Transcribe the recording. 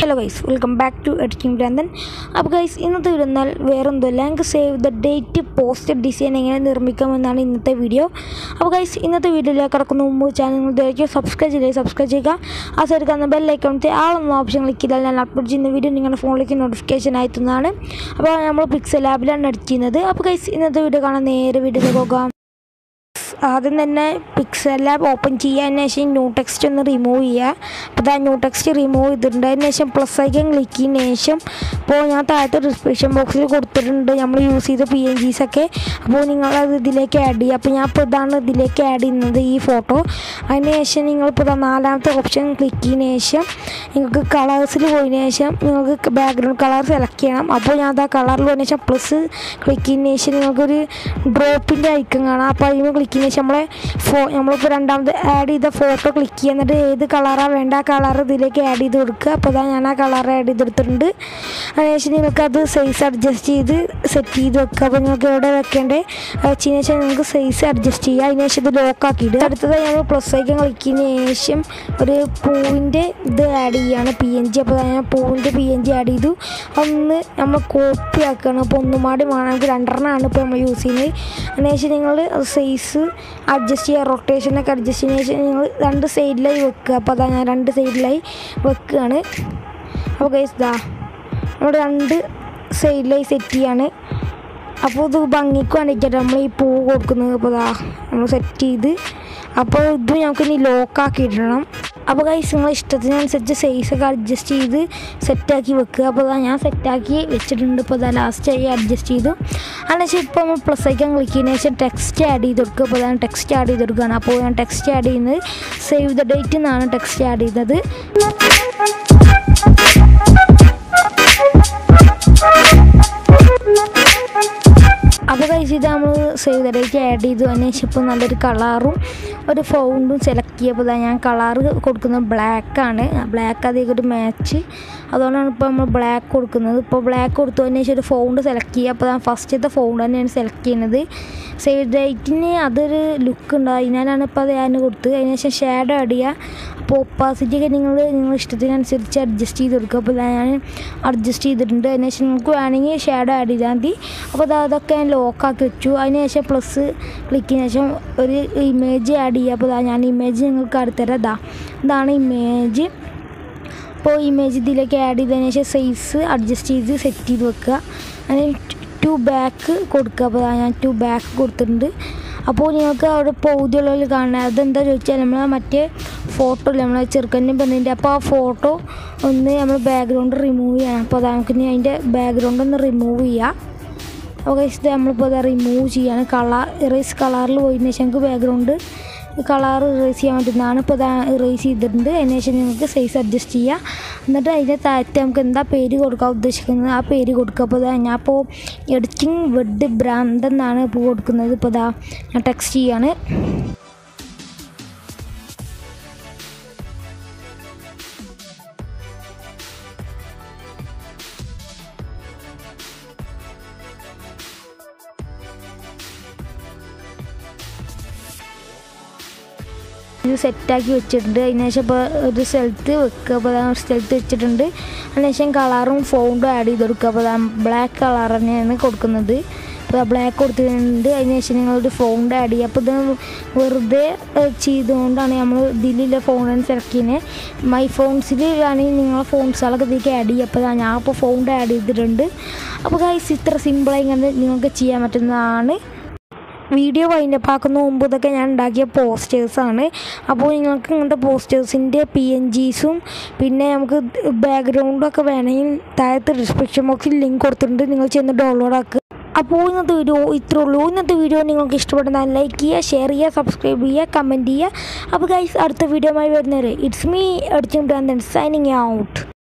hello guys welcome back to editing ഭ്രാന്തൻ അപ്പോൾ guys ഇന്നത്തെ വീഡിയോ എന്നാൽ വേറൊന്നുമില്ല ഞങ്ങൾക്ക് save the date poster design എങ്ങനെ നിർമ്മിക്കാമെന്നാണ് ഇന്നത്തെ വീഡിയോ അപ്പോൾ ഗൈസ് ഇന്നത്തെ വീഡിയോയിലേക്ക് കിടക്കുന്ന മുമ്പ് ചാനൽ ഇതുവരെയ്ക്ക് സബ്സ്ക്രൈബ് ചെയ്തേ സബ്സ്ക്രൈബ് ചെയ്യുക ആ സൈഡ് കാണുന്ന ബെല്ലൈക്കണത്തെ ആളെന്ന ഓപ്ഷൻ ക്ലിക്ക് ചെയ്താൽ ഞാൻ അപ്ലോഡ് ചെയ്യുന്ന വീഡിയോ നിങ്ങളുടെ ഫോണിലേക്ക് നോട്ടിഫിക്കേഷൻ ആയെത്തുന്നതാണ് അപ്പോൾ നമ്മൾ പിക്സൽ ലാബിലാണ് എഡിറ്റ് ചെയ്യുന്നത് അപ്പോൾ ഗൈസ് ഇന്നത്തെ വീഡിയോ കാണാൻ നേരെ വീഡിയോയിലേക്ക് പോകാം ആദ്യം തന്നെ പിക്സൽ ലാബ് ഓപ്പൺ ചെയ്യുക അതിന് ശേഷം ന്യൂ ടെക്സ്റ്റ് ഒന്ന് റിമൂവ് ചെയ്യുക അപ്പോൾ ആ ന്യൂ ടെക്സ്റ്റ് റിമൂവ് ചെയ്തിട്ടുണ്ട് അതിന് ശേഷം പ്ലസ് ഐക്കൺ ക്ലിക്ക് ചെയ്യുന്നതിന് ശേഷം ഇപ്പോൾ ഞാൻ താഴത്തെ ഡിസ്ക്രിപ്ഷൻ ബോക്സിൽ കൊടുത്തിട്ടുണ്ട് നമ്മൾ യൂസ് ചെയ്ത പി എൻ ജീസ് ഒക്കെ അപ്പോൾ നിങ്ങളത് ഇതിലേക്ക് ആഡ് ചെയ്യുക അപ്പോൾ ഞാൻ ഇപ്പോൾ ഇതാണ് ഇതിലേക്ക് ആഡ് ചെയ്യുന്നത് ഈ ഫോട്ടോ അതിന് ശേഷം നിങ്ങളിപ്പോൾ ഇതാ നാലാമത്തെ ഓപ്ഷൻ ക്ലിക്ക് ചെയ്യുന്നതിന് ശേഷം നിങ്ങൾക്ക് കളേഴ്സിൽ പോയതിന് ശേഷം നിങ്ങൾക്ക് ബാക്ക്ഗ്രൗണ്ട് കളർ സെലക്ട് ചെയ്യണം അപ്പോൾ ഞാൻ അത് ആ കളറിൽ പോയതിന് ശേഷം പ്ലസ് ക്ലിക്ക് ചെയ്യുന്നതിന് ശേഷം നിങ്ങൾക്കൊരു ഡ്രോപ്പിൻ്റെ ഐക്കൺ കാണാം അപ്പോൾ അതിന് ക്ലിക്ക് ചെയ്യുന്നതിന് ശേഷം നമ്മളെ ഫോ നമ്മളിപ്പോൾ രണ്ടാമത് ആഡ് ചെയ്ത ഫോട്ടോ ക്ലിക്ക് ചെയ്യുക എന്നിട്ട് ഏത് കളറാണ് വേണ്ട ആ കളർ ഇതിലേക്ക് ആഡ് ചെയ്ത് കൊടുക്കുക അപ്പോൾ ഇതാ ഞാൻ ആ കളർ ആഡ് ചെയ്തെടുത്തിട്ടുണ്ട് അതിനുശേഷം നിങ്ങൾക്ക് അത് സൈസ് അഡ്ജസ്റ്റ് ചെയ്ത് സെറ്റ് ചെയ്ത് വെക്കുക അപ്പോൾ നിങ്ങൾക്ക് എവിടെ വെക്കേണ്ടത് വെച്ചതിന് ശേഷം നിങ്ങൾക്ക് സൈസ് അഡ്ജസ്റ്റ് ചെയ്യുക അതിന് ശേഷം ഇത് ലോക്ക് ആക്കിയിട്ട് അടുത്തതായി നമ്മൾ പ്ലസ് ഐക്കൺ ക്ലിക്ക് ചെയ്യുന്നതിന് ശേഷം ഒരു പൂവിൻ്റെ ഇത് ആഡ് ചെയ്യുകയാണ് പി എൻ ജി അപ്പോൾ ഞാൻ പൂവിൻ്റെ പി എൻ ജി ആഡ് ചെയ്തു ഒന്ന് നമ്മൾ കോപ്പി ആക്കുകയാണ് അപ്പോൾ ഒന്നും കൂടി വേണം നമുക്ക് രണ്ടെണ്ണമാണ് ഇപ്പോൾ നമ്മൾ യൂസ് ചെയ്യുന്നത് അതിനുശേഷം നിങ്ങൾ സൈസ് അഡ്ജസ്റ്റ് ചെയ്യുക റൊട്ടേഷനൊക്കെ അഡ്ജസ്റ്റ് ചെയ്യുന്നതിന് ശേഷം നിങ്ങൾ രണ്ട് സൈഡിലായി വെക്കുക അപ്പോൾ അതാ ഞാൻ രണ്ട് സൈഡിലായി വെക്കുകയാണ് അപ്പോൾ ഗൈസ് ഇതാ നമ്മൾ രണ്ട് സൈഡിലായി സെറ്റ് ചെയ്യാണ് അപ്പോൾ ഇത് ഭംഗിക്ക് വേണ്ടിയിട്ടാണ് നമ്മൾ ഈ പൂ കൊടുക്കുന്നത് അപ്പോൾ ഇതാ നമ്മൾ സെറ്റ് ചെയ്ത് അപ്പോൾ ഇത് നമുക്ക് ഇനി ലോക്കാക്കി ഇടണം അപ്പോൾ കൈസ് നിങ്ങളെ ഇഷ്ടത്തിനനുസരിച്ച് സൈസൊക്കെ അഡ്ജസ്റ്റ് ചെയ്ത് സെറ്റാക്കി വെക്കുക അപ്പോൾ ഇതാ ഞാൻ സെറ്റാക്കി വെച്ചിട്ടുണ്ട് ഇപ്പോൾ ഇതാ ലാസ്റ്റായി അഡ്ജസ്റ്റ് ചെയ്തു അതിനുശേഷം ഇപ്പോൾ നമ്മൾ പ്ലസ് ഐക്കൺ ക്ലിക്ക് ചെയ്യുന്നതിന് ശേഷം ടെക്സ്റ്റ് ആഡ് ചെയ്ത് കൊടുക്കുക അപ്പോൾ ഞാൻ ടെക്സ്റ്റ് ആഡ് ചെയ്ത് കൊടുക്കുകയാണ് അപ്പോൾ ഞാൻ ടെക്സ്റ്റ് ആഡ് ചെയ്യുന്നത് സേവ് ദ ഡേറ്റ് എന്നാണ് ടെക്സ്റ്റ് ആഡ് ചെയ്തത് അപ്പോൾ കഴിച്ച് ഇത് നമ്മൾ സേവ് ദ ഡേറ്റ് ആഡ് ചെയ്തു അതിന് ശേഷം ഇപ്പോൾ നല്ലൊരു കളറും ഒരു ഫൗണ്ടും സെലക്ട് ചെയ്യപ്പോൾ ഇതാ ഞാൻ കളറ് കൊടുക്കുന്നത് ബ്ലാക്കാണ് ബ്ലാക്ക് അധികം ഒരു മാച്ച് അതുകൊണ്ടാണ് ഇപ്പോൾ നമ്മൾ ബ്ലാക്ക് കൊടുക്കുന്നത് ഇപ്പോൾ ബ്ലാക്ക് കൊടുത്തു അതിന് ശേഷം ഒരു ഫൗണ്ട് സെലക്ട് ചെയ്യുക അപ്പോൾ ഞാൻ ഫസ്റ്റത്തെ ഫൗണ്ട് തന്നെയാണ് സെലക്ട് ചെയ്യുന്നത് സേവ് ഡേറ്റിന് അതൊരു ലുക്ക് ഉണ്ട് അതിനാലാണ് ഇപ്പോൾ അത് ഞാൻ കൊടുത്തത് അതിന് ശേഷം ഷാഡോ ആഡ് ചെയ്യുക അപ്പോൾ ഒപ്പാസിറ്റി ഒക്കെ നിങ്ങൾ നിങ്ങളുടെ ഇഷ്ടത്തിനനുസരിച്ച് അഡ്ജസ്റ്റ് ചെയ്ത് കൊടുക്കുക അപ്പോൾ ഞാൻ അഡ്ജസ്റ്റ് ചെയ്തിട്ടുണ്ട് അതിന് ശേഷം നിങ്ങൾക്ക് വേണമെങ്കിൽ ഷാഡോ ആഡ് ചെയ്താൽ മതി അപ്പോൾ അത് അതൊക്കെ ഞാൻ ലോക്കാക്കി വെച്ചു അതിന് ശേഷം പ്ലസ് ക്ലിക്ക് ചെയ്തതിന് ശേഷം ഒരു ഇമേജ് ആഡ് ചെയ്യുക അപ്പോൾ ഞാൻ ഇമേജ് നിങ്ങൾക്ക് അടുത്തരാം ഇതാ ഇതാണ് ഇമേജ് അപ്പോൾ ഇമേജ് ഇതിലേക്ക് ആഡ് ചെയ്തതിന് ശേഷം സൈസ് അഡ്ജസ്റ്റ് ചെയ്ത് സെറ്റ് ചെയ്ത് വെക്കുക അതിന് ടു ബാക്ക് കൊടുക്കുക അപ്പോൾ ഞാൻ ടു ബാക്ക് കൊടുത്തിട്ടുണ്ട് അപ്പോൾ നിങ്ങൾക്ക് അവിടെ പൗതിയുള്ളതിൽ കാണുന്നത് അതെന്താ ചോദിച്ചാൽ നമ്മൾ മറ്റേ ഫോട്ടോ ഇല്ല നമ്മളെ ചെറുക്കൻ്റെ പെണ്ണിൻ്റെ അപ്പോൾ ആ ഫോട്ടോ ഒന്ന് നമ്മൾ ബാക്ക്ഗ്രൗണ്ട് റിമൂവ് ചെയ്യണം അപ്പോൾ അത് നമുക്ക് ഇനി അതിൻ്റെ ബാക്ക്ഗ്രൗണ്ട് ഒന്ന് റിമൂവ് ചെയ്യാം അപ്പോൾ ഇത് നമ്മളിപ്പോൾ അത് റിമൂവ് ചെയ്യാണ് കളർ ഇറേസ് കളറിൽ പോയതിന് ശേഷം നമുക്ക് ബാക്ക്ഗ്രൗണ്ട് കളർ ഇറേസ് ചെയ്യാൻ പറ്റുന്നതാണ് ഇപ്പോൾ അത് ഇറേസ് ചെയ്തിട്ടുണ്ട് അതിന് ശേഷം നിങ്ങൾക്ക് സൈസ് അഡ്ജസ്റ്റ് ചെയ്യുക എന്നിട്ട് അതിൻ്റെ താഴത്ത് നമുക്ക് എന്താ പേര് കൊടുക്കാൻ ഉദ്ദേശിക്കുന്നത് ആ പേര് കൊടുക്കുക അപ്പോൾ ഞാൻ ഇപ്പോൾ എഡിറ്റിംഗ് വെഡ് ബ്രാൻഡ് എന്നാണ് ഇപ്പോൾ കൊടുക്കുന്നത് ഇപ്പോൾ ഇതാ ഞാൻ ടെക്സ്റ്റ് ചെയ്യാണ് ഇത് സെറ്റാക്കി വെച്ചിട്ടുണ്ട് അതിന് ശേഷം ഇപ്പോൾ ഒരു സ്ഥലത്ത് വെക്കുക അപ്പോൾ ഒരു സ്ഥലത്ത് വെച്ചിട്ടുണ്ട് അതിന് ശേഷം കളറും ഫൗണ്ടും ആഡ് ചെയ്ത് കൊടുക്കുക അപ്പോൾ ബ്ലാക്ക് കളർ തന്നെയാണ് കൊടുക്കുന്നത് അപ്പോൾ ബ്ലാക്ക് കൊടുത്തിട്ടുണ്ട് അതിന് ശേഷം നിങ്ങളൊരു ഫൗണ്ട് ആഡ് ചെയ്യുക അപ്പോൾ ഇത് വെറുതെ ചെയ്തുകൊണ്ടാണ് നമ്മൾ ഇതിലുള്ള ഫോണാണ് സെലക്ട് ചെയ്യുന്നത് മൈ ഫോൺസിൽ ആണെങ്കിൽ നിങ്ങളെ ഫോൺസുകളൊക്കെ ഇതിലേക്ക് ആഡ് ചെയ്യുക അപ്പോൾ ഞാൻ ഇപ്പോൾ ഫൗണ്ട് ആഡ് ചെയ്തിട്ടുണ്ട് അപ്പോൾ ഗൈസ് ഇത്ര സിമ്പിളായി കണ്ട് നിങ്ങൾക്ക് ചെയ്യാൻ പറ്റുന്നതാണ് വീഡിയോ വൈൻഡപ്പ് ആക്കുന്ന മുമ്പ് ഇതൊക്കെ ഞാൻ ഉണ്ടാക്കിയ പോസ്റ്റേഴ്സാണ് അപ്പോൾ നിങ്ങൾക്ക് ഇങ്ങനത്തെ പോസ്റ്റേഴ്സിൻ്റെ പി എൻ ജീസും പിന്നെ നമുക്ക് ബാക്ക്ഗ്രൗണ്ടൊക്കെ വേണമെങ്കിൽ താഴത്തെ ഡിസ്ക്രിപ്ഷൻ ബോക്സിൽ ലിങ്ക് കൊടുത്തിട്ടുണ്ട് നിങ്ങൾ ചെന്ന് ഡൗൺലോഡ് ആക്കുക അപ്പോൾ ഇന്നത്തെ വീഡിയോ ഇത്രേ ഉള്ളൂ ഇന്നത്തെ വീഡിയോ നിങ്ങൾക്ക് ഇഷ്ടപ്പെടുന്നാൽ ലൈക്ക് ചെയ്യുക ഷെയർ ചെയ്യുക സബ്സ്ക്രൈബ് ചെയ്യുക കമൻറ്റ് ചെയ്യുക അപ്പോൾ ഗൈസ് അടുത്ത വീഡിയോ ആയി വരുന്നവരെ ഇറ്റ്സ് മീ അടിച്ചും സൈനിങ് ഔട്ട്